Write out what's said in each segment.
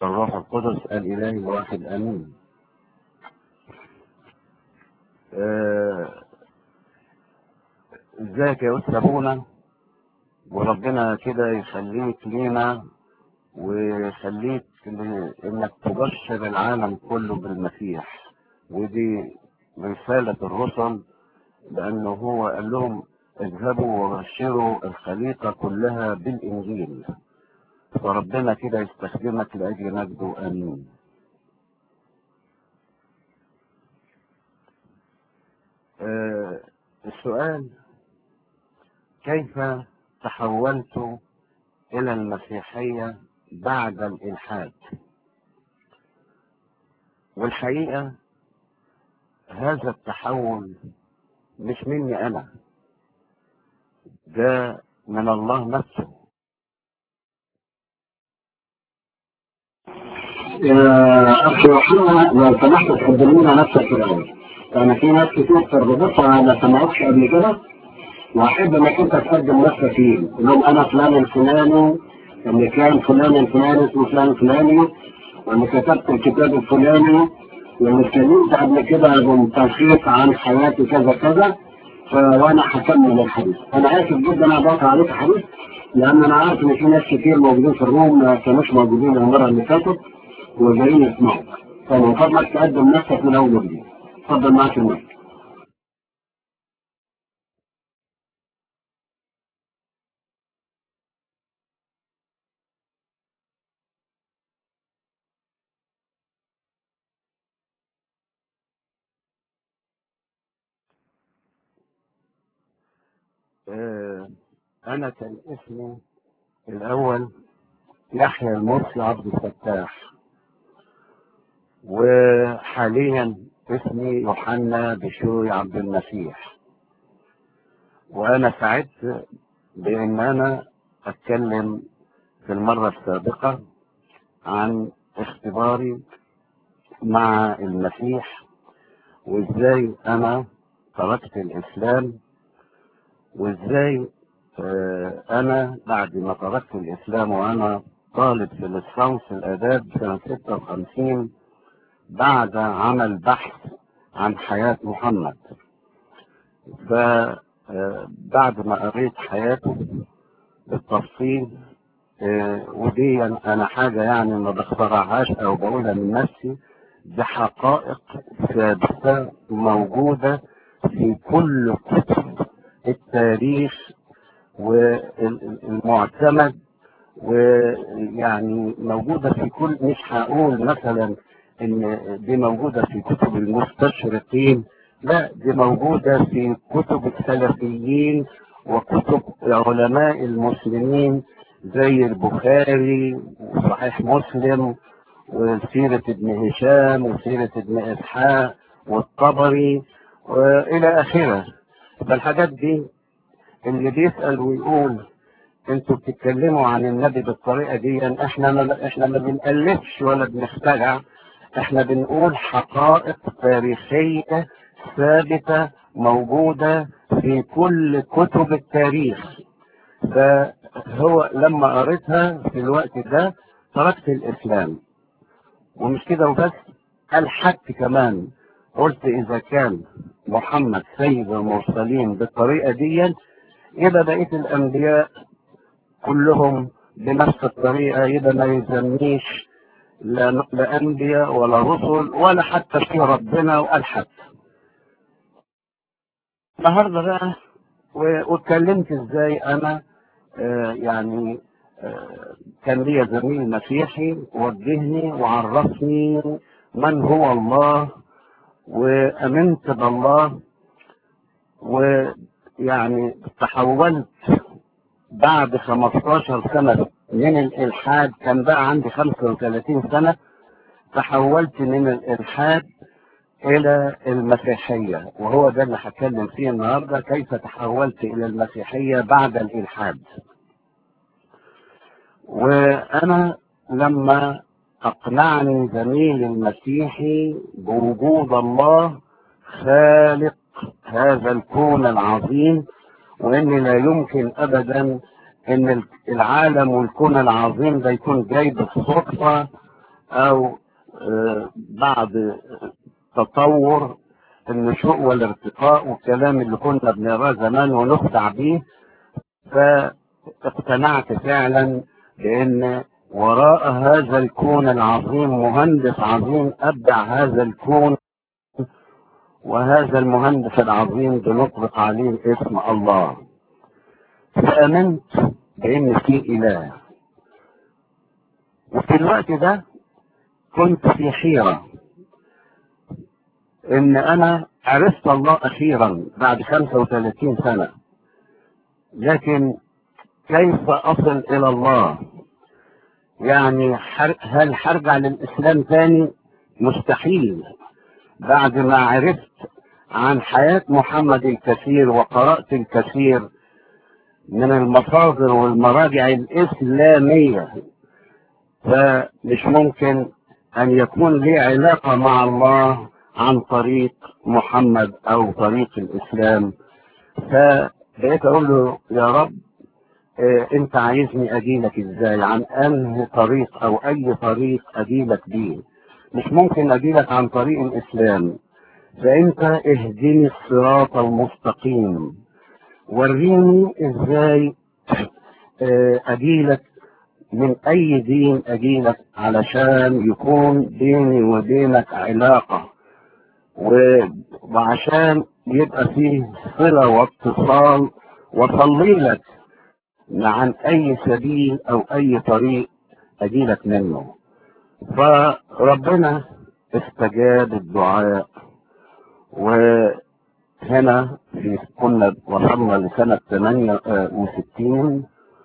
الروح القدس الإله الواحد آمين آه، ازيك يا أستاذ أبونا وربنا كده يخليك لينا ويخليك ل- انك تبشر العالم كله بالمسيح ودي رسالة الرسل لأنه هو قال لهم اذهبوا وبشروا الخليقة كلها بالإنجيل فربنا كده يستخدمك لأجل مجده آمين آه، السؤال كيف تحولت إلى المسيحية بعد الإلحاد والحقيقة هذا التحول مش مني أنا ده من الله نفسه أخي يوحنا لو سمحت تقدم لنا نفسك الأول يعني في ناس كتير تربطها ما سمعوكش قبل كده وأحب إنك أنت تقدم نفسك فيه لهم أنا فلان الفلاني اللي كان فلان الفلاني اسمه فلان الفلاني واللي كتبت الكتاب الفلاني واللي اتكلمت قبل كده بتلخيص عن حياتي كذا كذا ف- وانا هكمل الحديث انا اسف جدا انا بقطع عليك حديث لان انا عارف ان في ناس كتير موجودين في الروم ما كانوش موجودين المره اللي فاتت وجايين يسمعوا فمن فضلك تقدم نفسك من اول وجديد اتفضل معاك المايك آه، أنا كان اسمي الأول يحيى المرسي عبد الفتاح وحاليا اسمي يوحنا بشوي عبد المسيح وأنا سعدت بأن أنا أتكلم في المرة السابقة عن اختباري مع المسيح وإزاي أنا تركت الإسلام وإزاي آه، أنا بعد ما تركت الإسلام وأنا طالب في ليسانس الآداب سنة 56 بعد عمل بحث عن حياة محمد فبعد ما قريت حياته بالتفصيل آه، ودي أنا حاجة يعني ما بخترعهاش أو بقولها من نفسي دي حقائق ثابتة موجودة في كل كتب التاريخ والمعتمد ويعني موجودة في كل مش هقول مثلا ان دي موجودة في كتب المستشرقين لا دي موجودة في كتب السلفيين وكتب علماء المسلمين زي البخاري وصحيح مسلم وسيرة ابن هشام وسيرة ابن إسحاق والطبري وإلى آخره فالحاجات دي اللي بيسأل ويقول انتوا بتتكلموا عن النبي بالطريقة دي احنا ما احنا ما بنألفش ولا بنخترع احنا بنقول حقائق تاريخية ثابتة موجودة في كل كتب التاريخ فهو لما قريتها في الوقت ده تركت الإسلام ومش كده وبس الحدت كمان قلت إذا كان محمد سيد المرسلين بالطريقة دي يبقى بقية الأنبياء كلهم بنفس الطريقة يبقى ما يسميش لا لا أنبياء ولا رسل ولا حتى في ربنا وألحد النهارده بقى و- واتكلمت ازاي انا آه يعني آه كان ليا زميل مسيحي وجهني وعرفني من هو الله وامنت بالله ويعني تحولت بعد 15 سنة من الإلحاد كان بقى عندي 35 سنة تحولت من الإلحاد إلى المسيحية وهو ده اللي هتكلم فيه النهاردة كيف تحولت إلى المسيحية بعد الإلحاد وأنا لما أقنعني زميلي المسيحي بوجود الله خالق هذا الكون العظيم وإن لا يمكن أبدا إن العالم والكون العظيم ده يكون جاي بالصدفة او آه، بعد تطور النشوء والارتقاء والكلام اللي كنا بنقراه زمان ونخدع بيه فاقتنعت فعلا بان وراء هذا الكون العظيم مهندس عظيم ابدع هذا الكون وهذا المهندس العظيم بنطلق عليه اسم الله فامنت بان في اله وفي الوقت ده كنت في حيره ان انا عرفت الله اخيرا بعد 35 سنه لكن كيف اصل الى الله يعني حر- هل هرجع للاسلام تاني مستحيل بعد ما عرفت عن حياة محمد الكثير وقرأت الكثير من المصادر والمراجع الإسلامية فمش ممكن أن يكون لي علاقة مع الله عن طريق محمد أو طريق الإسلام فبقيت أقول له يا رب آه، أنت عايزني أجيلك إزاي عن أنهي طريق أو أي طريق أجيلك بيه مش ممكن أجيلك عن طريق الإسلام فأنت اهدني الصراط المستقيم وريني إزاي آه، أجيلك من أي دين أجيلك علشان يكون بيني وبينك علاقة و- وعشان يبقى فيه صلة واتصال وصلي لك عن أي سبيل أو أي طريق أجيلك منه فربنا استجاب الدعاء وهنا في كنا وصلنا لسنة 68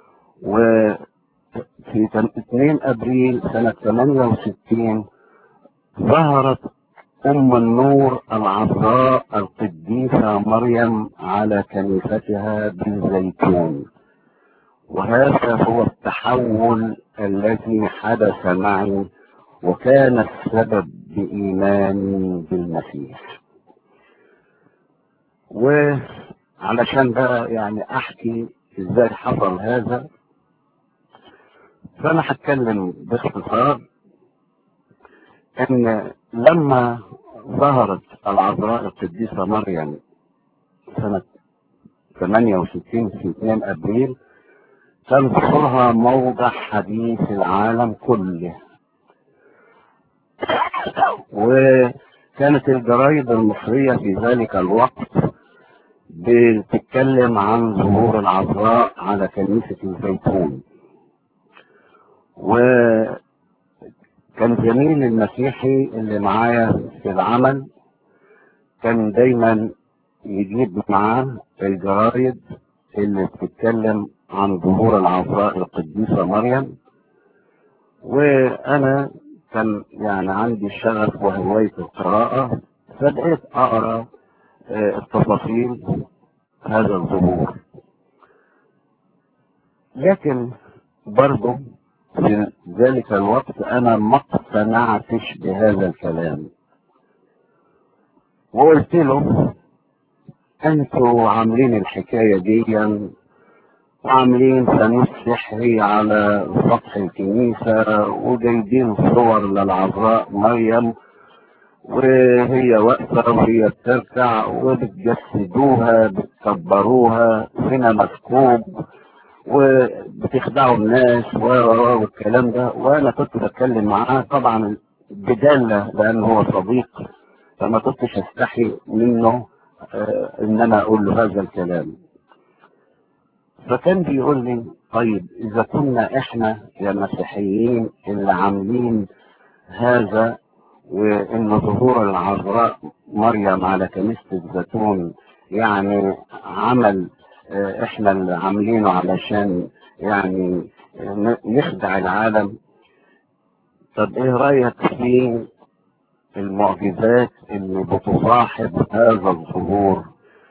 وفي 2 أبريل سنة 68 ظهرت أم النور العذراء القديسة مريم على كنيستها بالزيتون وهذا هو التحول الذي حدث معي وكان السبب بإيماني بالمسيح وعلشان بقى يعني أحكي إزاي حصل هذا فأنا هتكلم باختصار ان لما ظهرت العذراء القديسة مريم سنة 68 في 2 ابريل كان ظهورها موضع حديث العالم كله وكانت الجرايد المصرية في ذلك الوقت بتتكلم عن ظهور العذراء على كنيسة الزيتون و كان زميلي المسيحي اللي معايا في العمل كان دايما يجيب معاه الجرايد اللي بتتكلم عن ظهور العذراء القديسة مريم وأنا كان يعني عندي شغف وهواية القراءة فبقيت أقرأ آه، التفاصيل هذا الظهور لكن برضه في ذلك الوقت انا ما اقتنعتش بهذا الكلام وقلت له انتوا عاملين الحكايه دي وعاملين فانوس سحري على سطح الكنيسه وجايبين صور للعذراء مريم وهي واقفه وهي بتركع وبتجسدوها بتكبروها هنا مكتوب وبتخدعوا الناس و و والكلام ده وانا كنت بتكلم معاه طبعا بدالة لان هو صديق فما كنتش استحي منه آه ان انا اقول له هذا الكلام فكان بيقول لي طيب اذا كنا احنا يا مسيحيين اللي عاملين هذا وان ظهور العذراء مريم على كنيسة الزيتون يعني عمل آه، احنا اللي عاملينه علشان يعني ن- نخدع العالم طب ايه رايك في المعجزات اللي بتصاحب هذا الظهور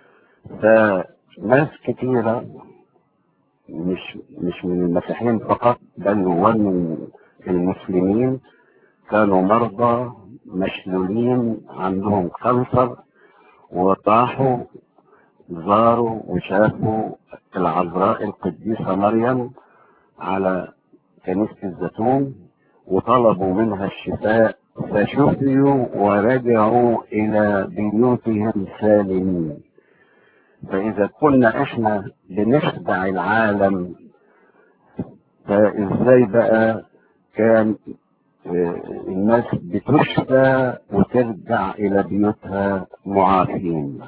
فناس كتيرة مش مش من المسيحيين فقط بل ومن المسلمين كانوا مرضى مشلولين عندهم كانسر وراحوا زاروا وشافوا العذراء القديسة مريم على كنيسة الزيتون وطلبوا منها الشفاء فشفيوا ورجعوا الى بيوتهم سالمين فاذا كنا احنا بنخدع العالم فازاي بقى كان الناس بتشفى وترجع الى بيوتها معافين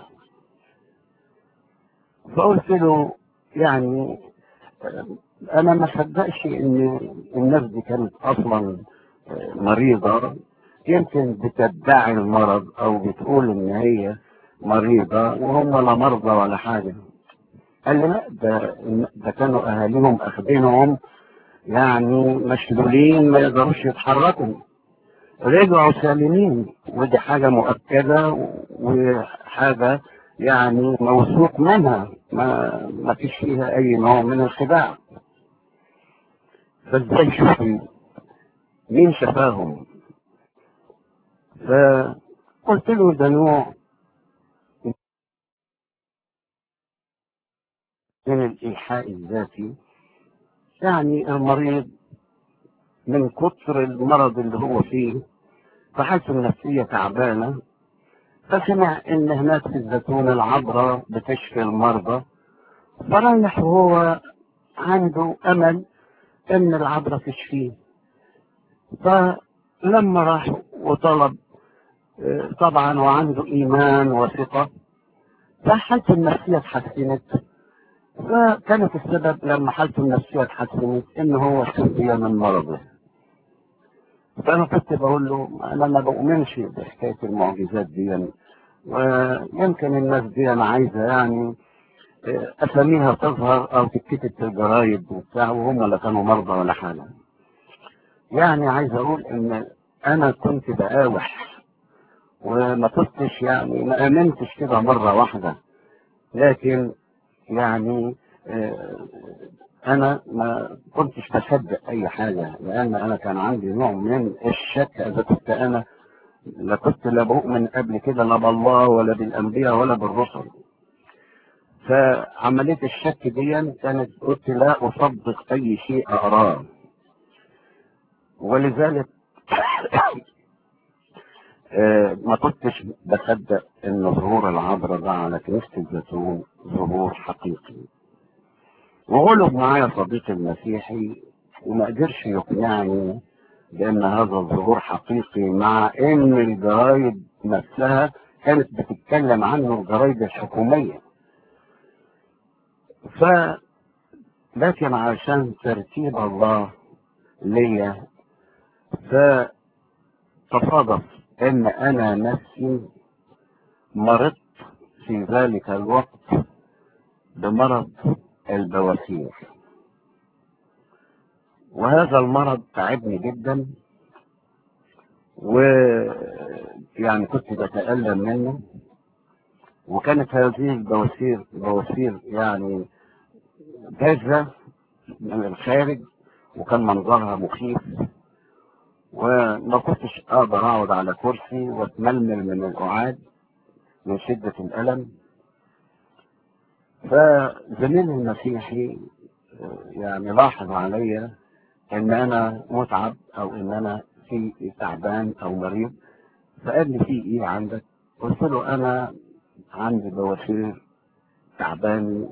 فقلت له يعني انا ما صدقش ان الناس دي كانت اصلا مريضة يمكن بتدعي المرض او بتقول ان هي مريضة وهم لا مرضى ولا حاجة قال لي لا ده, ده كانوا اهاليهم اخدينهم يعني مشلولين ما يقدروش يتحركوا رجعوا سالمين ودي حاجة مؤكدة وحاجة يعني موثوق منها ما, ما فيش فيها اي نوع من الخداع فازاي شوفي مين شفاهم فقلت له ده نوع من الإيحاء الذاتي يعني المريض من كتر المرض اللي هو فيه فحالته النفسية تعبانة فسمع ان هناك في الزيتون العذراء بتشفي المرضى فرايح وهو عنده امل ان العذراء تشفيه فلما راح وطلب طبعا وعنده ايمان وثقة فحالته النفسية اتحسنت فكانت السبب لما حالته النفسية اتحسنت ان هو شفي من مرضه فانا كنت بقول له انا ما بؤمنش بحكايه المعجزات دي ويمكن الناس دي انا عايزه يعني اساميها تظهر او تتكتب في الجرايد وبتاع وهم لا كانوا مرضى ولا حاجه يعني عايز اقول ان انا كنت بقاوح وما كنتش يعني ما امنتش كده مره واحده لكن يعني انا ما كنتش بصدق اي حاجة لان انا كان عندي نوع من الشك اذا كنت انا لا كنت لا بؤمن قبل كده لا بالله ولا بالانبياء ولا بالرسل فعملية الشك دي كانت قلت لا اصدق اي شيء اقراه ولذلك ما كنتش بصدق ان ظهور العبرة ده على كنيسة الزيتون ظهور حقيقي وغلب معايا صديقي المسيحي وما قدرش يقنعني بان هذا الظهور حقيقي مع ان الجرايد نفسها كانت بتتكلم عنه الجرايد الحكومية ف لكن عشان ترتيب الله ليا فتصادف ان انا نفسي مرضت في ذلك الوقت بمرض البواسير وهذا المرض تعبني جدا ويعني كنت بتألم منه وكانت هذه البواسير بواسير يعني جاهزة من الخارج وكان منظرها مخيف وما كنتش اقدر اقعد على كرسي واتململ من القعاد من شدة الألم فزميلي المسيحي يعني لاحظ عليا ان انا متعب او ان انا في تعبان او مريض فقال لي في ايه عندك قلت له انا عندي بواسير تعبان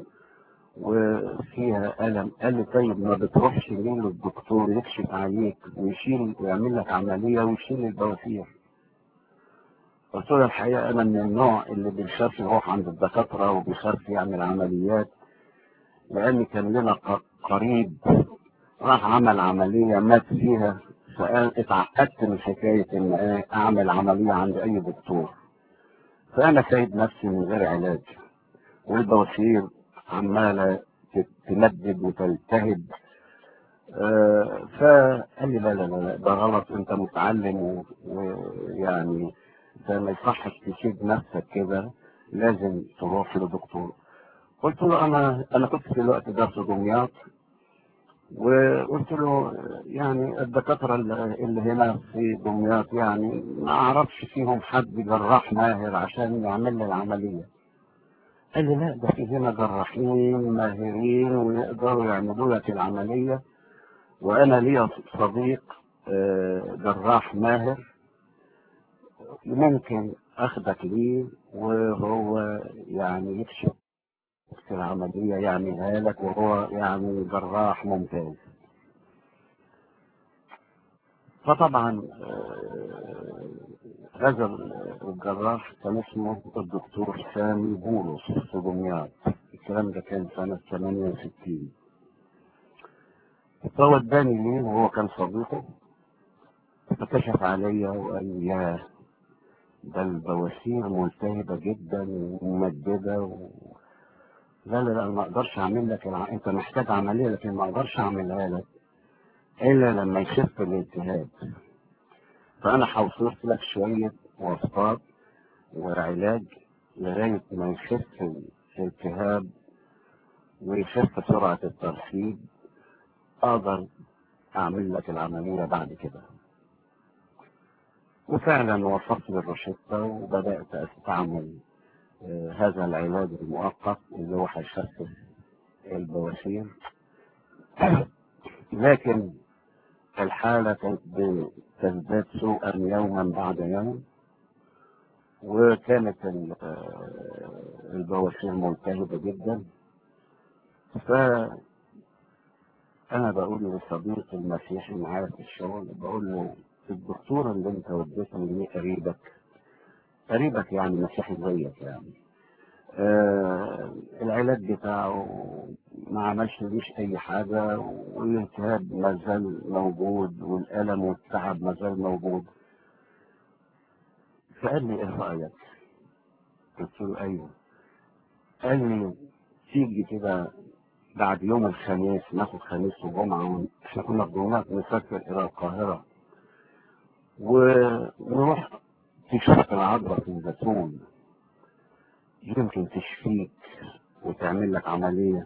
وفيها ألم قال لي طيب ما بتروحش ليه للدكتور يكشف عليك ويشيل ويعمل لك عملية ويشيل البواسير قلت له الحقيقة أنا من النوع اللي بيخاف يروح عند الدكاترة وبيخاف يعمل عمليات لأن كان لنا قريب راح عمل عملية مات فيها فقال اتعقدت من حكاية إن إيه أعمل عملية عند أي دكتور فأنا سايب نفسي من غير علاج والبواسير عمالة تمدد وتلتهب آه فقال لي لا لا لا ده غلط انت متعلم ويعني فما يصحش تسيب نفسك كده لازم تروح لدكتور قلت له انا انا كنت في الوقت ده في دمياط وقلت له يعني الدكاترة اللي هنا في دمياط يعني ما اعرفش فيهم حد جراح ماهر عشان يعمل لي العملية قال لي لا ده في هنا جراحين ماهرين ويقدروا يعملوا لك العملية وانا ليا صديق آه، جراح ماهر ممكن اخدك ليه وهو يعني يكشف العملية يعملها لك وهو يعني جراح ممتاز فطبعا آه، هذا الجراح كان اسمه الدكتور سامي بولس في دمياط الكلام ده كان سنة 68 فهو اداني ليه وهو كان صديقه فكشف عليا وقال لي يا ده البواسير ملتهبة جدا وممددة و... لا لا لا ما اقدرش اعمل لك الع... انت محتاج عملية لكن ما اقدرش اعملها لك الا لما يخف الالتهاب فانا هوصف لك شوية وصفات وعلاج لغاية ما يخف الالتهاب ويخف سرعة الترشيد اقدر اعمل لك العملية بعد كده وفعلا وصلت للروشتة وبدأت استعمل آه، هذا العلاج المؤقت اللي هو هيخفف البواسير لكن الحالة كانت بتزداد سوءا يوما بعد يوم وكانت ال- آه، البواسير ملتهبة جدا فأنا بقول لصديقي المسيحي معايا في الشغل بقول له الدكتور اللي انت وديتني ليه قريبك قريبك يعني مسيحي زيك يعني آه العلاج بتاعه ما عملش ليش اي حاجة والالتهاب ما زال موجود والألم والتعب ما زال موجود فقال لي ايه رأيك قلت له ايوه قال لي تيجي كده بعد يوم الخميس ناخد خميس وجمعة احنا كنا في دمياط نسافر الى القاهرة ونروح تشوف العذراء في الزيتون يمكن تشفيك وتعمل لك عملية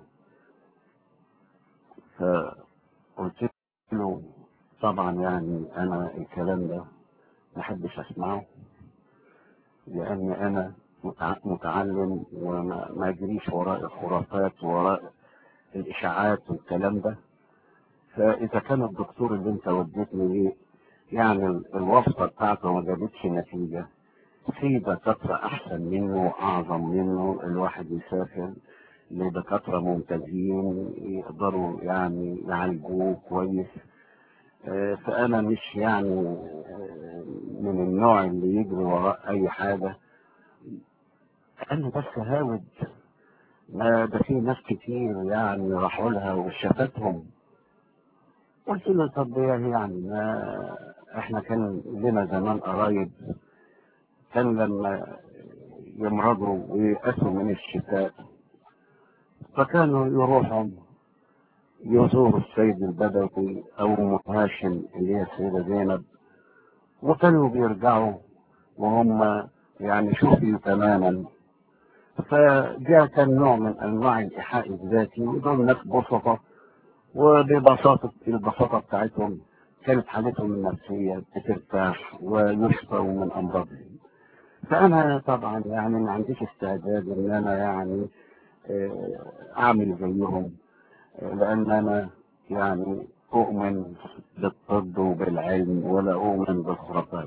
فقلت له طبعا يعني انا الكلام ده ما حدش اسمعه لان انا متع- متعلم وما ما اجريش وراء الخرافات وراء الاشاعات والكلام ده فاذا كان الدكتور اللي انت وديتني ليه يعني ال- الوصفه بتاعته ما جابتش نتيجه في دكاتره احسن منه واعظم منه الواحد يسافر لدكاتره ممتازين يقدروا يعني يعالجوه كويس آه، فانا مش يعني آه، من النوع اللي يجري وراء اي حاجه انا بس هاود ما ده في ناس كتير يعني راحوا لها وشافتهم قلت له طب ايه يعني ما احنا كان لنا زمان قرايب كان لما يمرضوا ويأسوا من الشتاء فكانوا يروحوا يزوروا السيد البدوي او ام هاشم اللي هي السيده زينب وكانوا بيرجعوا وهم يعني شفيوا تماما فده كان نوع من انواع الايحاء الذاتي ودول ناس بسطة وببساطة البساطة بتاعتهم كانت حالتهم النفسية بترتاح ويشفوا من امراضهم فانا طبعا يعني ما عنديش استعداد ان انا يعني آه، اعمل زيهم آه، لان انا يعني اؤمن بالطب وبالعلم ولا اؤمن بالخرافات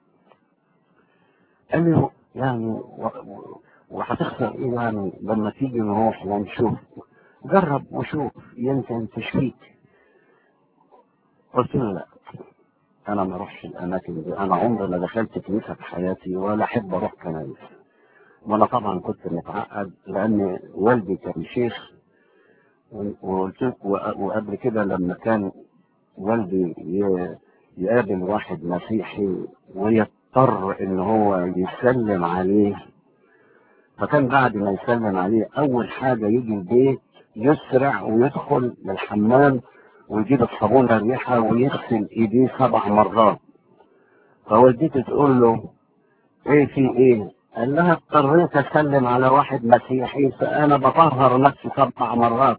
قال لي يعني و- و- وهتخسر ايه يعني لما تيجي نروح ونشوف جرب وشوف يمكن تشفيك قلت له لا انا ما اروحش الاماكن دي انا عمري ما دخلت كنيسه في حياتي ولا احب اروح كنايس وانا طبعا كنت متعقد لان والدي كان شيخ و- وقلت له- وق- وقبل كده لما كان والدي ي- يقابل واحد مسيحي ويضطر ان هو يسلم عليه فكان بعد ما يسلم عليه اول حاجه يجي البيت يسرع ويدخل للحمام ويجيب الصابونه الريحه ويغسل ايديه سبع مرات فوالدتي تقول له ايه في ايه؟ قال لها اضطريت اسلم على واحد مسيحي فانا بطهر نفسي سبع مرات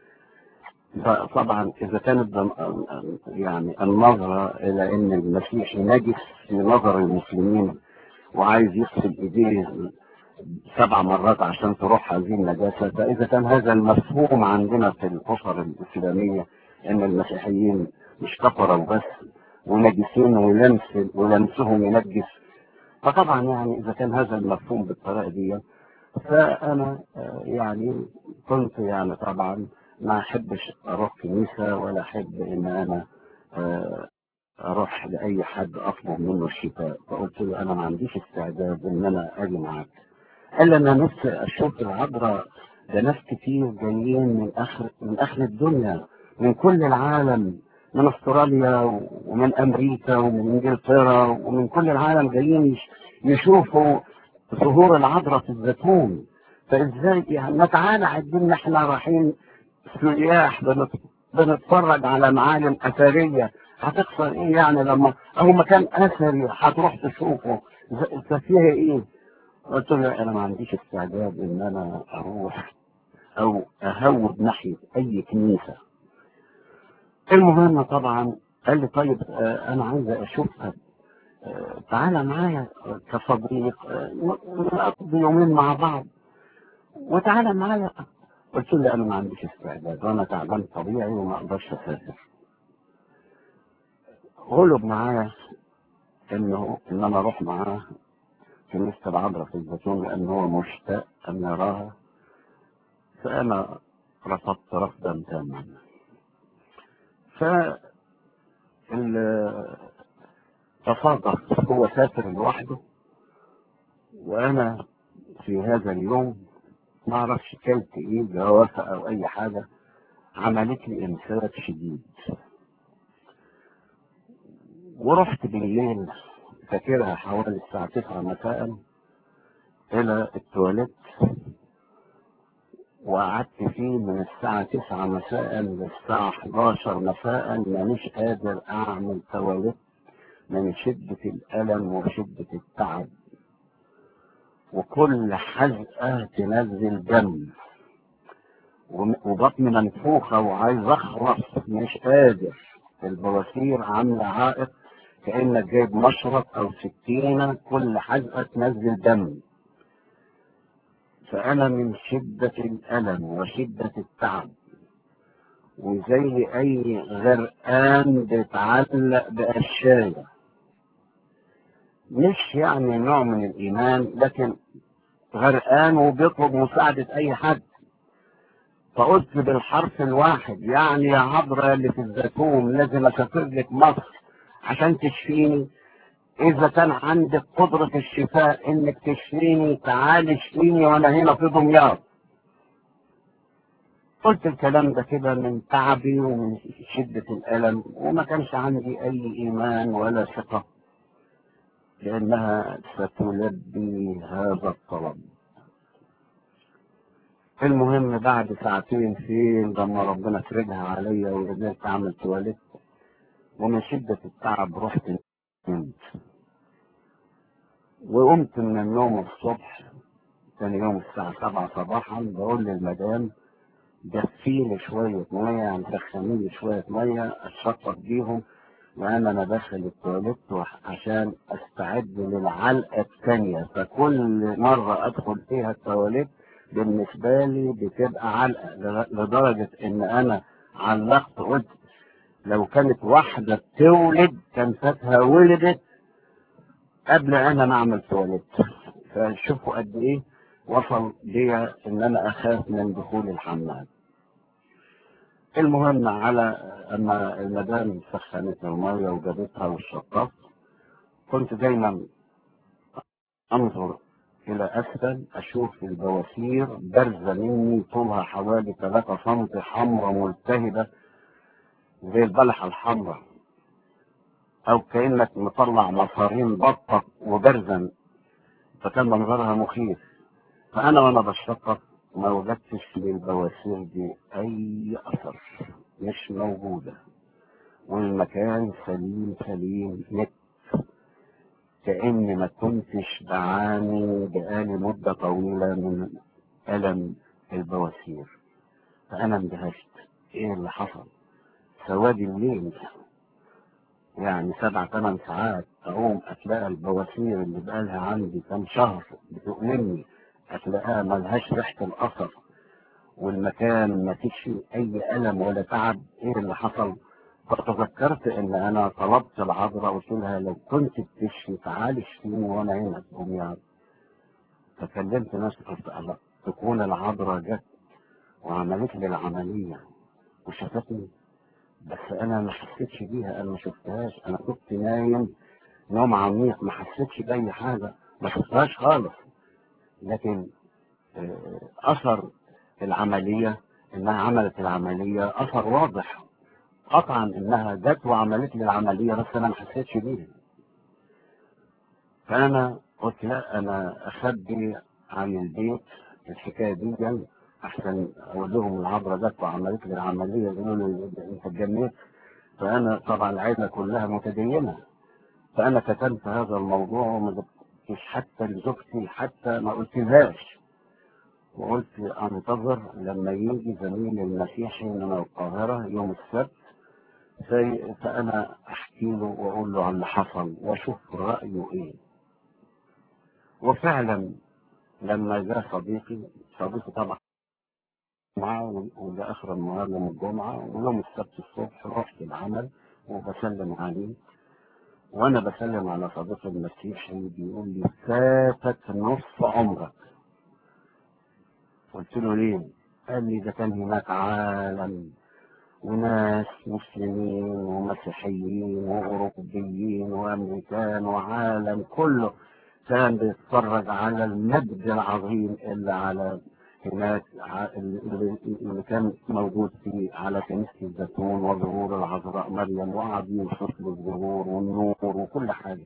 فطبعا اذا كانت بم- يعني النظره الى ان المسيحي نجس في نظر المسلمين وعايز يغسل ايديه سبع مرات عشان تروح هذه النجاسه فاذا كان هذا المفهوم عندنا في الاسر الاسلاميه ان المسيحيين مش كفره وبس ونجسين ولمس ولمسهم ينجس فطبعا يعني اذا كان هذا المفهوم بالطريقه دي فانا آه، يعني كنت يعني طبعا ما احبش اروح كنيسه ولا احب ان انا آه، اروح لاي حد اطلب منه الشفاء فقلت له انا ما عنديش استعداد ان انا اجي معاك قال لي انا نفسي اشوف العذراء ده ناس كتير جايين من اخر من اخر الدنيا من كل العالم من استراليا ومن امريكا ومن انجلترا ومن كل العالم جايين يش- يشوفوا ظهور العذراء في الزيتون فازاي يعني ما تعالى عايزين احنا رايحين سياح بنت- بنتفرج على معالم اثريه هتخسر ايه يعني لما اهو مكان اثري هتروح تشوفه ز- ففيها ايه؟ قلت له انا ما عنديش استعداد ان انا اروح او اهوب ناحيه اي كنيسه المهم طبعا قال لي طيب آه، انا عايز اشوفها آه، تعالى معايا كصديق آه، نقضي يومين مع بعض وتعالى معايا قلت له انا ما عنديش استعداد وانا تعبان طبيعي وما اقدرش اسافر غلب معايا انه ان انا اروح معاه كنيسه العذراء في الزيتون لان هو مشتاق ان يراها فانا رفضت رفضا تاما ف ال- تصادف هو سافر لوحده وانا في هذا اليوم ما اعرفش كلت ايه جوافه او اي حاجه عملت لي امساك شديد ورحت بالليل فاكرها حوالي الساعة 9 مساء إلى التواليت وقعدت فيه من الساعة 9 مساء للساعة 11 مساء مانيش قادر أعمل تواليت من شدة الألم وشدة التعب وكل حزقة تنزل دم وم- وبطني منفوخة وعايز أخرس مش قادر البواسير عاملة عائق كأنك جايب مشرط أو سكينة كل حزقة تنزل دم فأنا من شدة الألم وشدة التعب وزي أي غرقان بيتعلق بقشاية مش يعني نوع من الإيمان لكن غرقان وبيطلب مساعدة أي حد فقلت بالحرف الواحد يعني يا عبرة اللي في الزيتون لازم أسافر لك مصر عشان تشفيني إذا كان عندك قدرة الشفاء إنك تشفيني تعالي اشفيني وأنا هنا في دمياط قلت الكلام ده كده من تعبي ومن شدة الألم وما كانش عندي أي إيمان ولا ثقة لأنها ستلبي هذا الطلب المهم بعد ساعتين فين لما ربنا فرجها عليا وقدرت أعمل تواليت ومن شدة التعب رحت نمت وقمت من النوم الصبح تاني يوم الساعة سبعة صباحا بقول للمدام دفيلي شوية مية يعني سخني لي شوية مية اتشطف بيهم لأن أنا داخل التواليت وح- عشان أستعد للعلقة الثانية فكل مرة أدخل فيها التواليت بالنسبة لي بتبقى علقة لغ- لدرجة إن أنا علقت قلت لو كانت واحدة بتولد كان فاتها ولدت قبل أنا ما أعمل تواليت فشوفوا قد إيه وصل بيا إن أنا أخاف من دخول الحمام المهم على أما المدام سخنت المية وجابتها والشطاف كنت دايما أنظر إلى أسفل أشوف البواسير بارزة مني طولها حوالي 3 سم حمراء ملتهبة زي البلحة الحمراء أو كأنك مطلع مصارين بطة وبرزا فكان منظرها مخيف فأنا وأنا بشطف ما وجدتش للبواسير دي أي أثر مش موجودة والمكان سليم سليم نت كأني ما كنتش بعاني بقالي مدة طويلة من ألم البواسير فأنا اندهشت إيه اللي حصل سواد الليل يعني سبع ثمان ساعات أقوم أتلاقى البواسير اللي بقالها عندي كام شهر بتؤلمني أتلاقاها ملهاش ريحة الأثر والمكان ما فيش فيه أي ألم ولا تعب إيه اللي حصل فتذكرت ان انا طلبت العذراء قلت لها لو كنت بتشفي تعالي اشفيني وانا هنا في دمياط فكلمت نفسي قلت الله تكون العذراء جت وعملت لي العمليه وشافتني بس انا ما حسيتش بيها انا ما شفتهاش انا كنت نايم نوم عميق ما حسيتش باي حاجه ما شفتهاش خالص لكن آه، اثر العمليه انها عملت العمليه اثر واضح قطعا انها جت وعملت لي العمليه بس انا ما حسيتش بيها فانا قلت لا انا اخبي عن البيت الحكايه دي جنب احسن اقول لهم العبره جت وعملت لي العمليه يقولوا لي انت اتجننت فانا طبعا العائله كلها متدينه فانا كتمت هذا الموضوع وما جبتش حتى لزوجتي حتى ما قلتلهاش وقلت انتظر لما يجي زميل المسيحي من القاهره يوم السبت في- فانا احكي له واقول له عن اللي حصل واشوف رايه ايه وفعلا لما جاء صديقي صديقي طبعا معاه وجاء اخر النهار يوم الجمعه ويوم السبت الصبح رحت العمل وبسلم عليه وانا بسلم على صديقي المسيحي بيقول لي فاتك نص عمرك قلت له ليه؟ قال لي ده كان هناك عالم وناس مسلمين ومسيحيين وأوروبيين وأمريكان وعالم كله كان بيتفرج على المجد العظيم اللي على هناك ع- اللي اللي كان موجود في على كنيسة الزيتون وظهور العذراء مريم وقعد يوصف له الظهور والنور وكل حاجة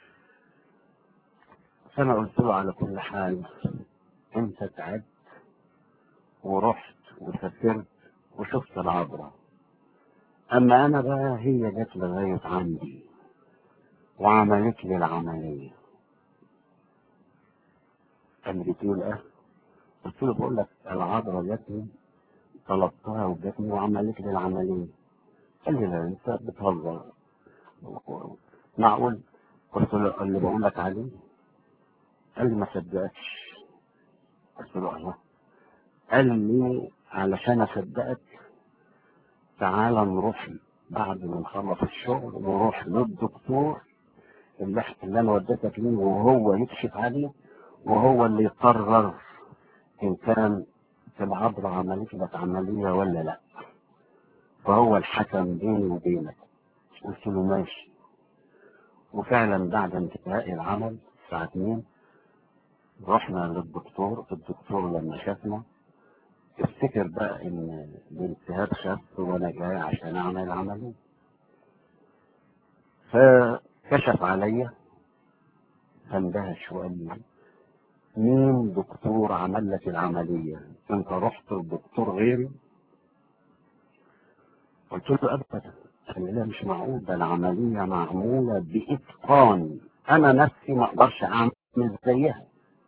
فأنا قلت له على كل حال أنت تعبت ورحت وسافرت وشفت العذراء أما أنا بقى هي جت لغاية عندي وعملت لي العملية قال لي بتقول إيه؟ قلت له بقول لك العذراء جاتني طلبتها وجاتني وعملت لي العملية قال لي لا أنت بتهزر معقول؟ قلت له اللي بقول لك عليه قال لي ما صدقكش قلت له الله قال لي علشان اصدقك تعالى نروح بعد ما نخلص الشغل نروح للدكتور اللي, إح- اللي انا وديتك ليه وهو يكشف عليك وهو اللي يقرر ان كان العذراء عملت لك عمليه ولا لا فهو الحكم بيني وبينك قلت له ماشي وفعلا بعد انتهاء العمل الساعه 2 رحنا للدكتور الدكتور لما شافنا افتكر بقى ان الالتهاب خف وانا جاي عشان اعمل عمليه فكشف عليا فاندهش وقال لي مين دكتور عمل لك العمليه انت رحت لدكتور غيري قلت له ابدا قال لي لا مش معقول ده العمليه معموله باتقان انا نفسي ما اقدرش اعمل زيها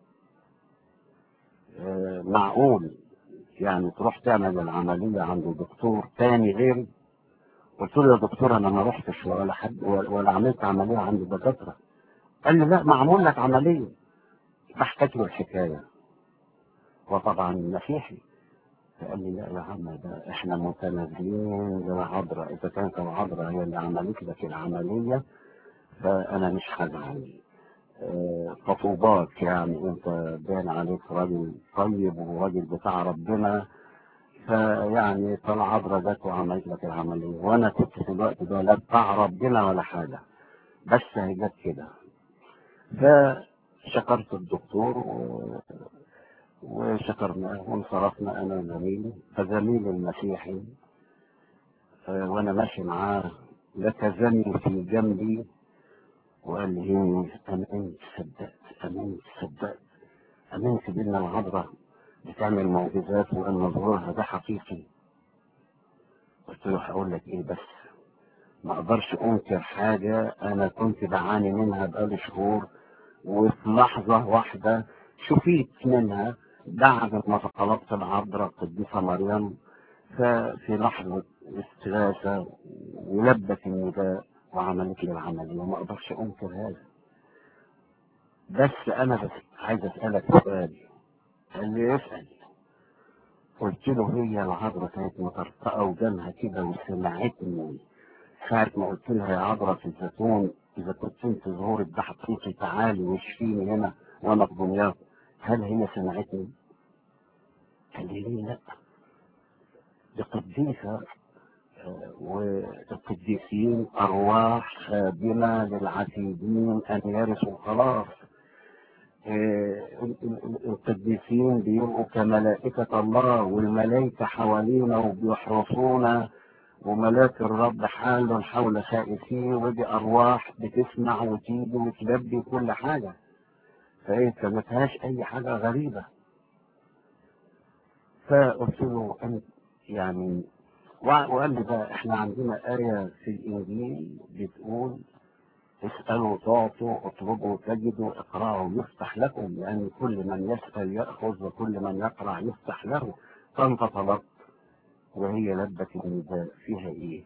آه، معقول يعني تروح تعمل العملية عند دكتور تاني غيري قلت له يا دكتور انا ما رحتش ولا حد ولا عملت عملية عند دكاترة قال لي لا معمول لك عملية فحكيت له الحكاية وطبعا مسيحي فقال لي لا يا عم ده احنا متنازلين للعذراء اذا كانت العذراء هي اللي عملت لك العملية فانا مش هزعل آه، خطوبات يعني انت باين عليك راجل طيب وراجل بتاع ربنا فيعني طلع عبرة جت وعملت لك العملية وانا كنت في الوقت ده لا بتاع ربنا ولا حاجة بس هي جت كده فشكرت الدكتور و... وشكرنا وانصرفنا انا وزميلي فزميلي المسيحي آه، وانا ماشي معاه لتزني في جنبي وقال لي هي امنت صدقت امنت صدقت امنت بان العذراء بتعمل معجزات وان ظهورها ده حقيقي قلت له هقول لك ايه بس ما اقدرش انكر حاجه انا كنت بعاني منها بقالي شهور وفي لحظه واحده شفيت منها بعد ما طلبت العذراء القديسه مريم ففي لحظه استغاثه ولبت النداء وعملت لي العمليه وما اقدرش انكر هذا بس انا بس عايز اسالك سؤال قال لي اسال قلت له هي العذراء كانت مطرطقه ودمها كده وسمعتني ساعة ما قلت لها يا عذرا في الزيتون إذا كنت أنت ظهور الضحك صوتي تعالي واشفيني هنا وأنا في دمياط هل هي سمعتني؟ قال لي ليه لا دي قديسة آه، والقديسين أرواح خادمة للعتيدين أن يرثوا الخلاص آه، ال- ال- القديسين بيبقوا كملائكة الله والملائكة حوالينا وبيحرسونا وملاك الرب حال حول خائفيه ودي أرواح بتسمع وتيجي وتلبي كل حاجة فإيه ما فيهاش أي حاجة غريبة فقلت له أنت يعني وع- وقال لي بقى احنا عندنا آية في الإنجيل بتقول اسألوا تعطوا اطلبوا تجدوا اقرأوا يفتح لكم لأن كل من يسأل يأخذ وكل من يقرأ يفتح له فأنت طلبت وهي لبة النداء فيها إيه؟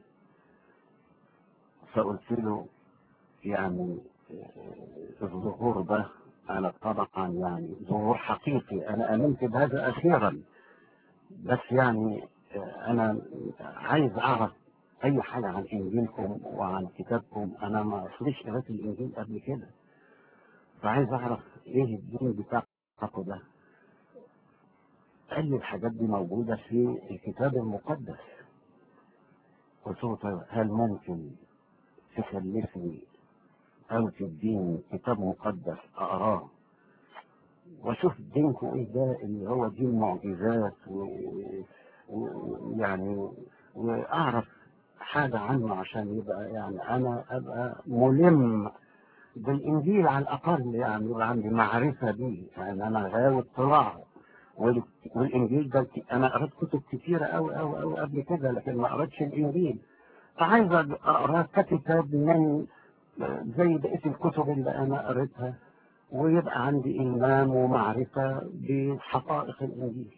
فقلت له يعني آه، الظهور ده أنا طبعا يعني ظهور حقيقي أنا آمنت بهذا أخيرا بس يعني آه، أنا عايز أعرف أي حاجة عن إنجيلكم وعن كتابكم أنا ما أصليش قريت الإنجيل قبل كده فعايز أعرف إيه الدين بتاعكم ده قال لي الحاجات دي موجودة في الكتاب المقدس قلت له طيب هل ممكن تكلفني أو تديني كتاب مقدس أقراه وأشوف دينكم إيه ده اللي هو دين معجزات و- و- ويعني وأعرف حاجة عنه عشان يبقى يعني أنا أبقى ملم بالإنجيل على الأقل يعني يبقى عندي معرفة بيه يعني أنا غاوي اطلاع وال- والإنجيل ده ك- أنا قريت كتب كتيرة أوي أوي أوي قبل كده لكن ما قريتش الإنجيل فعايز أقراه ككتاب من زي بقية الكتب اللي أنا قريتها ويبقى عندي إيمان ومعرفة بحقائق الإنجيل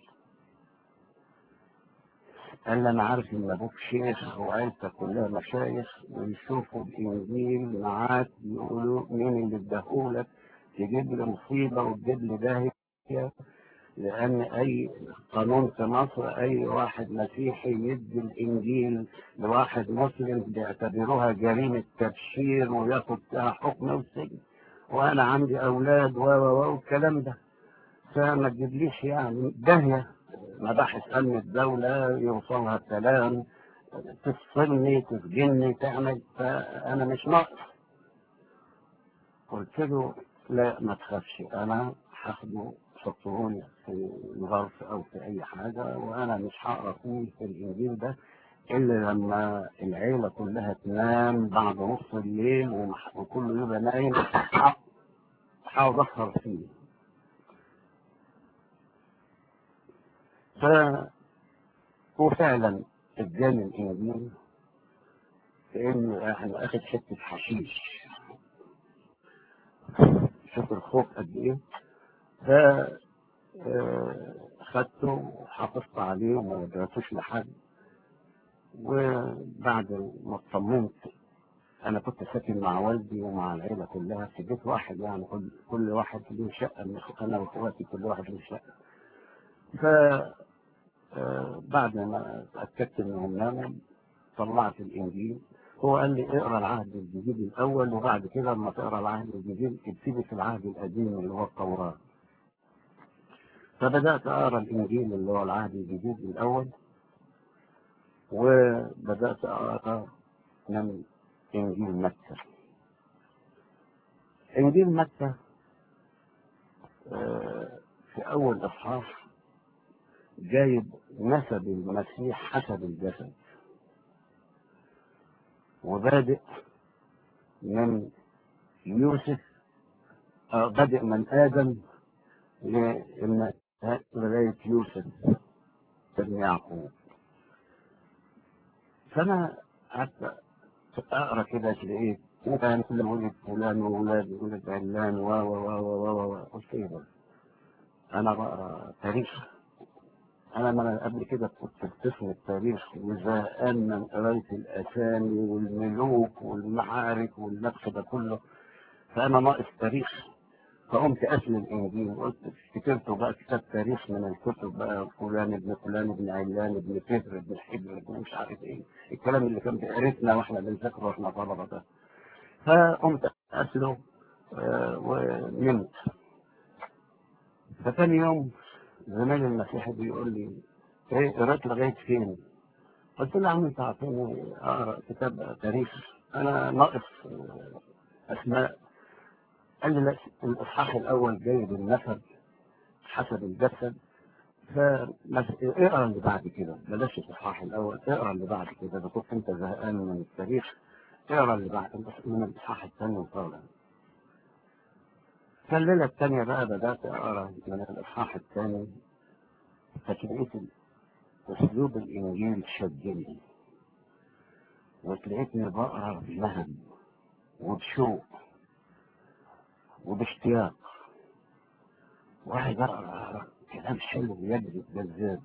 قال لي أنا عارف إن أبوك شيخ وعيلتك كلها مشايخ ويشوفوا الإنجيل معاك يقولوا مين اللي اداهولك تجيب لي مصيبة وتجيب لي داهية لأن أي قانون في مصر أي واحد مسيحي يدي الإنجيل لواحد مسلم بيعتبروها جريمة تبشير وياخد فيها حكم والسجن وأنا عندي أولاد و و و والكلام ده فما تجيبليش يعني داهية مباحث أمن الدولة يوصلها الكلام تفصلني تسجني تعمل فأنا مش ناقص قلت له لا ما تخافش أنا هاخده حطهولي في ظرف أو في أي حاجة وأنا مش هقرا فيه في الإنجيل ده إلا لما العيلة كلها تنام بعد نص الليل ومح- وكله يبقى نايم ح- هقعد أسهر فيه ف وفعلا اداني الإنجيل كأنه احنا أخد حتة حشيش شوف الخوف قد إيه ف آه، خدته وحافظت عليه وما وديتوش لحد وبعد ما اطمنت انا كنت ساكن مع والدي ومع العيله كلها في بيت واحد يعني كل, كل واحد له شقه من انا واخواتي كل واحد له شقه ف آه، بعد ما اتاكدت انهم ناموا طلعت الانجيل هو قال لي اقرا العهد الجديد الاول وبعد كده لما تقرا العهد الجديد ابتدي في العهد القديم اللي هو التوراه فبدات اقرا الانجيل اللي هو العهد الجديد الاول وبدات اقرا من انجيل متى انجيل متى آه، في اول اصحاح جايب نسب المسيح حسب الجسد وبادئ من يوسف آه، بادئ من ادم لإن- لغايه يوسف بن يعقوب فانا قعدت اقرا كده لقيت وكان كل ولد فلان وولاد ولد علان و و و و و و قلت ايه ده؟ انا بقرا تاريخ انا ما قبل كده كنت في قسم التاريخ وزهقان من قرايه الاسامي والملوك والمعارك والنقش ده كله فانا ناقص تاريخ فقمت قافل الانجيل قلت افتكرته بقى كتاب تاريخ من الكتب بقى فلان ابن فلان ابن علان ابن كدر ابن الحجر ابن مش عارف ايه الكلام اللي كان بيقرفنا واحنا بنذاكره واحنا طلبه ده فقمت قافله آه، ونمت فتاني يوم زميلي المسيحي بيقول لي ايه قريت لغايه فين؟ قلت له يا عم انت اعطيني اقرا كتاب تاريخ انا ناقص آه، اسماء قال لي لا الاصحاح الاول جاي بالنسب حسب الجسد فاقرا اللي بعد كده بلاش الاصحاح الاول اقرا اللي بعد كده اذا كنت انت زهقان من التاريخ اقرا اللي بعد من الاصحاح الثاني وطالع فالليلة الثانية بقى بدأت أقرأ من الإصحاح الثاني فتلاقيت أسلوب الإنجيل شدني وتلاقيتني بقرأ بنهم وبشوق وباشتياق واحد أقرأ كلام حلو يجذب جذاب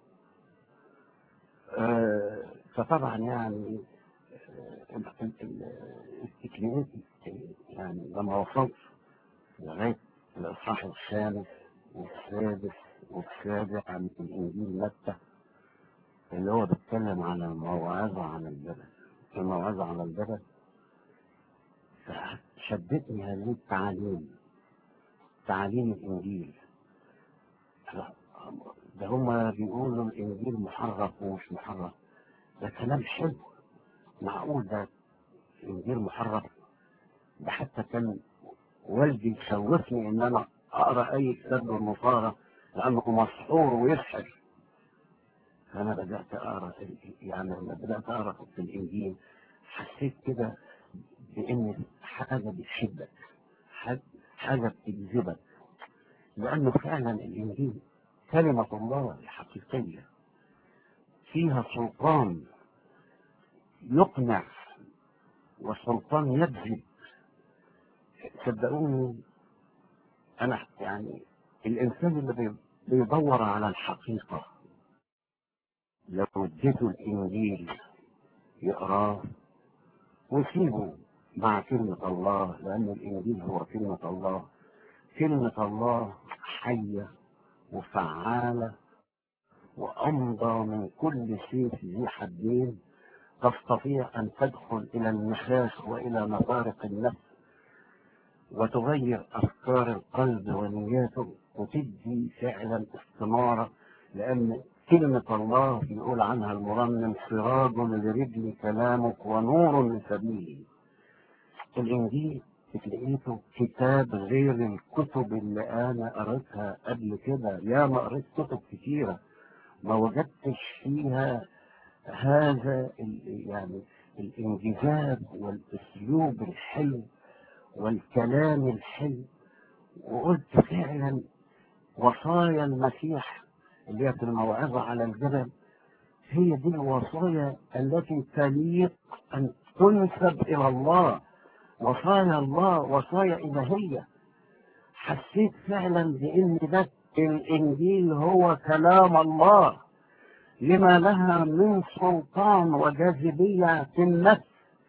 آه فطبعا يعني آه، ال- ال- ال- التكنيك يعني لما وصلت لغاية الإصحاح الخامس والسادس والسابع من الإنجيل متى اللي هو بيتكلم عن الموعظة عن الجبل الموعظة عن الجبل فشدتني هذه التعاليم تعاليم الإنجيل ده هما بيقولوا الإنجيل محرف ومش محرف ده كلام حلو معقول ده الإنجيل محرف ده حتى كان والدي يخوفني ان انا اقرا اي كتاب بالمصارى لانه مسحور ويسحر فانا بدات اقرا يعني لما بدات اقرا في الانجيل حسيت كده بان حاجه بتشدك حاجه حاجة بتجذبك لانه فعلا الانجيل كلمه الله الحقيقيه فيها سلطان يقنع وسلطان يجذب صدقوني انا يعني الانسان اللي بي- بيدور على الحقيقه لو اديته الانجيل يقراه ويسيبه مع كلمه الله لان الانجيل هو كلمه الله كلمه الله حيه وفعاله وامضى من كل سيف ذي حدين تستطيع ان تدخل الى النخاخ والى مفارق النفس وتغير أفكار القلب ونياته وتدي فعلا استمارة لأن كلمة الله يقول عنها المرنم سراج لرجل كلامك ونور لسبيلي الإنجيل تلاقيته كتاب غير الكتب اللي أنا قريتها قبل كده يا ما قريت كتب كتيرة ما وجدتش فيها هذا ال- يعني الانجذاب والاسلوب الحلو والكلام الحلو وقلت فعلا وصايا المسيح اللي هي في الموعظة على الجبل هي دي الوصايا التي تليق أن تنسب إلى الله وصايا الله وصايا إلهية حسيت فعلا بأن ده الإنجيل هو كلام الله لما لها من سلطان وجاذبية في النفس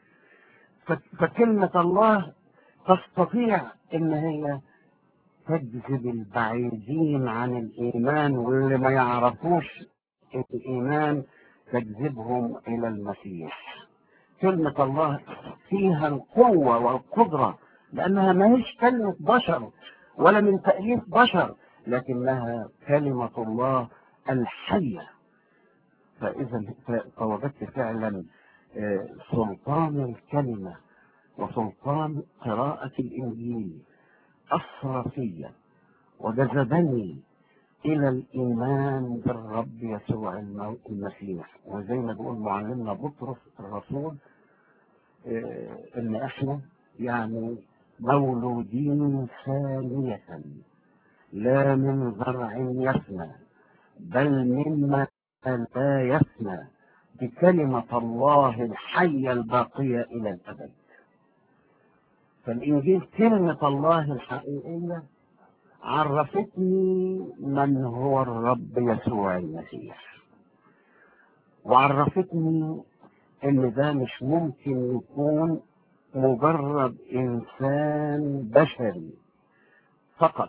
ف- فكلمة الله تستطيع ان هي تجذب البعيدين عن الايمان واللي ما يعرفوش الايمان تجذبهم الى المسيح كلمة الله فيها القوة والقدرة لأنها ما هيش كلمة بشر ولا من تأليف بشر لكنها كلمة الله الحية فإذا فوجدت فعلا آه، سلطان الكلمة وسلطان قراءة الإنجيل أثر فيا وجذبني إلى الإيمان بالرب يسوع المو- المسيح وزي ما بيقول معلمنا بطرس الرسول آه، إن إحنا يعني مولودين ثانية لا من زرع يفنى بل مما لا يفنى بكلمة الله الحية الباقية إلى الأبد فالإنجيل كلمة الله الحقيقية عرفتني من هو الرب يسوع المسيح وعرفتني ان ده مش ممكن يكون مجرد انسان بشري فقط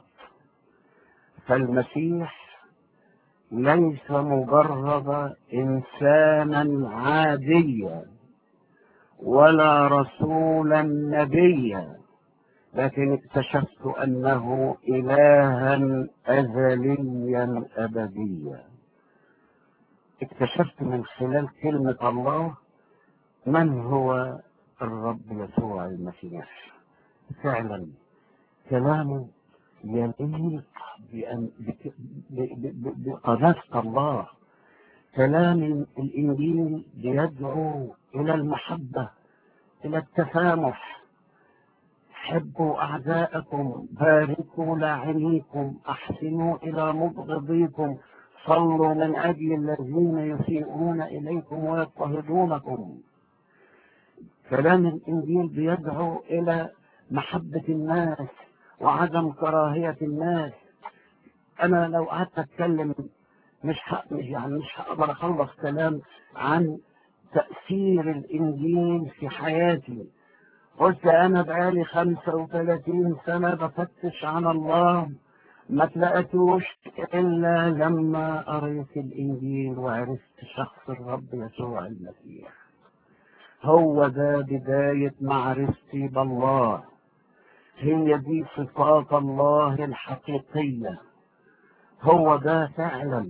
فالمسيح ليس مجرد انسانا عاديا ولا رسولا نبيا لكن اكتشفت انه الها ازليا ابديا اكتشفت من خلال كلمه الله من هو الرب يسوع المسيح فعلا كلامه يليق بأن بك- ب- ب- ب- بقداسة الله كلام الإنجيل بيدعو إلى المحبة إلى التسامح حبوا أعداءكم باركوا لاعنيكم أحسنوا إلى مبغضيكم صلوا من أجل الذين يسيئون إليكم ويضطهدونكم كلام الإنجيل بيدعو إلى محبة الناس وعدم كراهية الناس أنا لو قعدت أتكلم مش ح... مش يعني مش هقدر أخلص كلام عن تأثير الإنجيل في حياتي قلت أنا بقالي 35 سنة بفتش عن الله ما تلاقيتوش إلا لما قريت الإنجيل وعرفت شخص الرب يسوع المسيح هو ده بداية معرفتي بالله هي دي صفات الله الحقيقية هو ده فعلا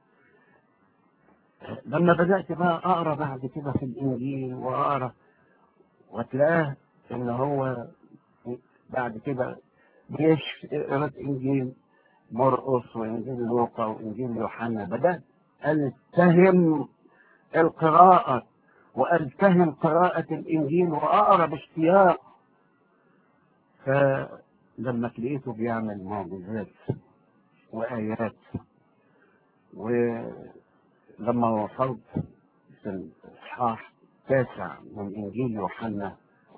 لما بدأت بقى أقرأ بعد كده في الإنجيل وأقرأ وتلاقاه إن هو بعد كده بيش قرأت إنجيل مرقس وإنجيل لوقا وإنجيل يوحنا بدأت ألتهم القراءة وألتهم قراءة الإنجيل وأقرأ باشتياق فلما تلاقيته بيعمل معجزات وآيات ولما وصلت في الإصحاح التاسع من إنجيل يوحنا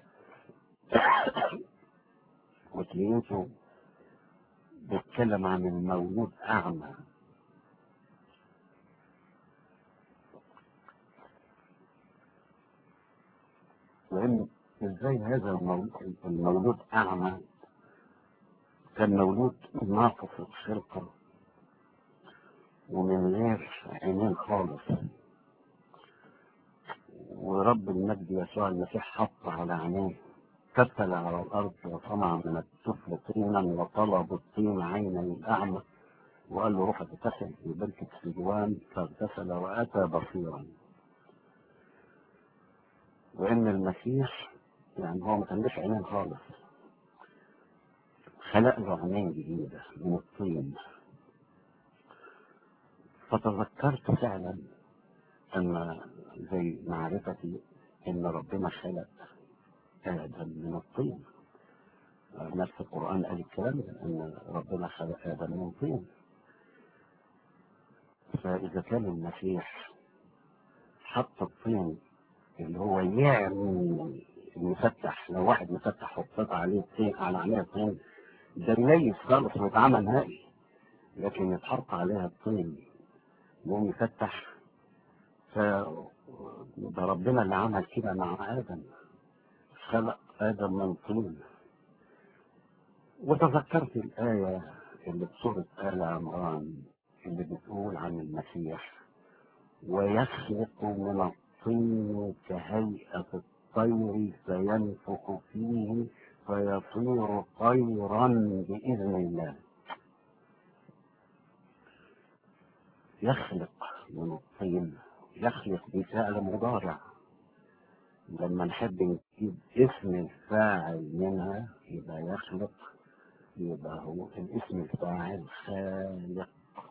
وتلاقيته بيتكلم عن المولود أعمى وإن إزاي هذا المولود, المولود أعمى كان مولود ناقص الخلقة ومن غير عينين خالص ورب المجد يسوع المسيح حط على عينيه كتل على الأرض وصنع من الطفل طينا وطلب الطين عينا الأعمى وقال له روح اغتسل في بركة سجوان فاغتسل وأتى بصيرا وإن المسيح يعني هو ما كانش عينين خالص خلق له عينين جديدة من الطين فتذكرت فعلا أن زي معرفتي أن ربنا خلق آدم من الطين نفس القرآن قال الكلام ده أن ربنا خلق آدم من طين فإذا كان المسيح حط الطين اللي هو يعني المفتح لو واحد مفتح وحطيت عليه الطين على عليها الطين ده ميت خالص واتعمل نهائي لكن يتحط عليها الطين يقوم يفتح ف ده ربنا اللي عمل كده مع آدم خلق آدم من طين وتذكرت الآية اللي بسورة آل عمران اللي بتقول عن المسيح ويخلق من الطين كهيئة الطير فينفخ فيه فيصير طيرا بإذن الله يخلق من الطين يخلق بفعل مضارع لما نحب نجيب اسم الفاعل منها يبقى يخلق يبقى هو الاسم الفاعل خالق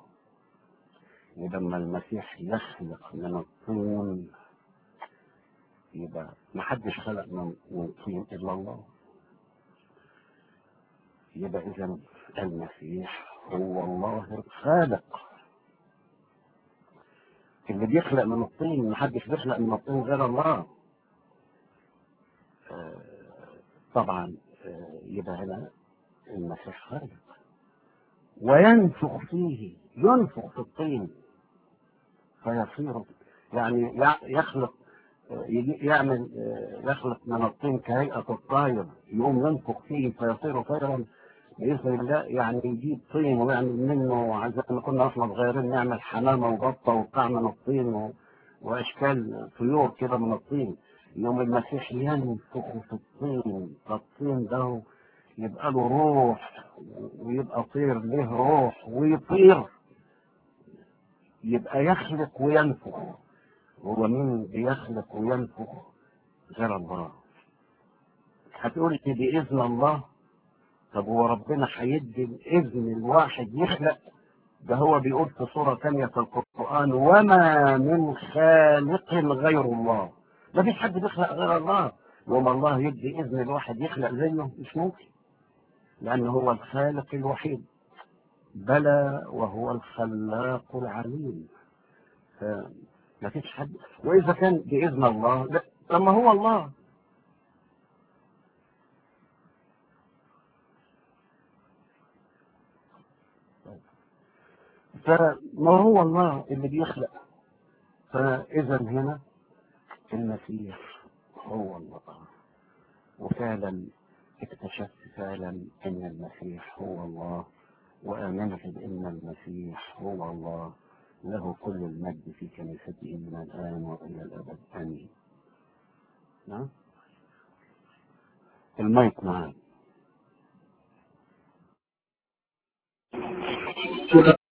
ولما المسيح يخلق من الطين يبقى محدش خلق من من طين الا الله يبقى اذا المسيح هو الله الخالق اللي بيخلق من الطين محدش بيخلق من الطين غير الله آه، طبعا آه، يبقى هنا المسيح خالق وينفخ فيه ينفخ في الطين فيصير يعني يع- يخلق آه، يجي- يعمل آه، يخلق من الطين كهيئة الطير يقوم ينفخ فيه فيصير طيرا بإذن الله يعني يجيب طين ويعمل منه زي ما كنا احنا صغيرين نعمل حمامة وبطة وبتاع من الطين و... وأشكال طيور كده من الطين يوم المسيح ينفخ في الطين فالطين ده يبقى له روح ويبقى طير له روح ويطير يبقى يخلق وينفخ هو مين بيخلق وينفخ غير الله هتقول لي بإذن الله طب هو ربنا هيدي الإذن الواحد يخلق ده هو بيقول في سورة ثانية في القرآن وما من خالق غير الله ما فيش حد بيخلق غير الله وما الله يدي إذن الواحد يخلق زيه مش ممكن لأنه هو الخالق الوحيد بلى وهو الخلاق العليم ما فيش حد وإذا كان بإذن الله لا طب ما هو الله فما هو الله اللي بيخلق فإذا هنا المسيح هو الله وفعلا اكتشفت فعلا ان المسيح هو الله وآمنت بأن المسيح هو الله له كل المجد في كنيسته من الآن وإلى الأبد آمين نعم المايك معاك